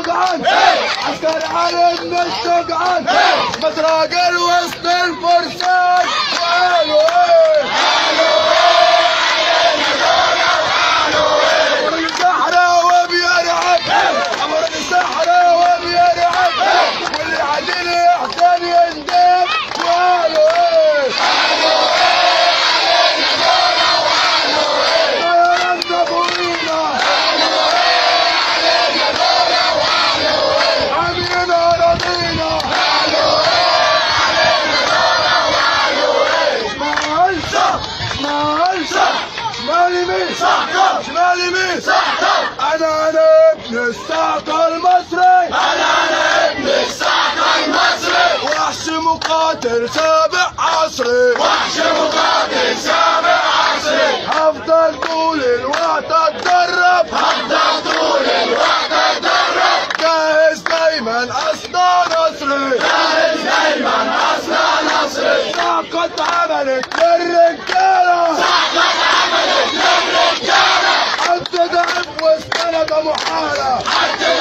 الشجعان عسكر على ابن الشجعان متراجل وسط الفرسان وقالوا ايه عمر الصحراء وبيرعب عمر الصحراء وبيرعب واللي عدل يحزن يندم وقالوا ايه يا رب ابوينا حبيبنا رضينا شمال شمال شمال يمين شمال يمين انا انا ابن الصعقة المصري وحش مقاتل سابع عصري هفضل طول الوقت اتدرب جاهز دايما اصنع نصري صعقة عملت للرجالة حد ضعف واستند محالة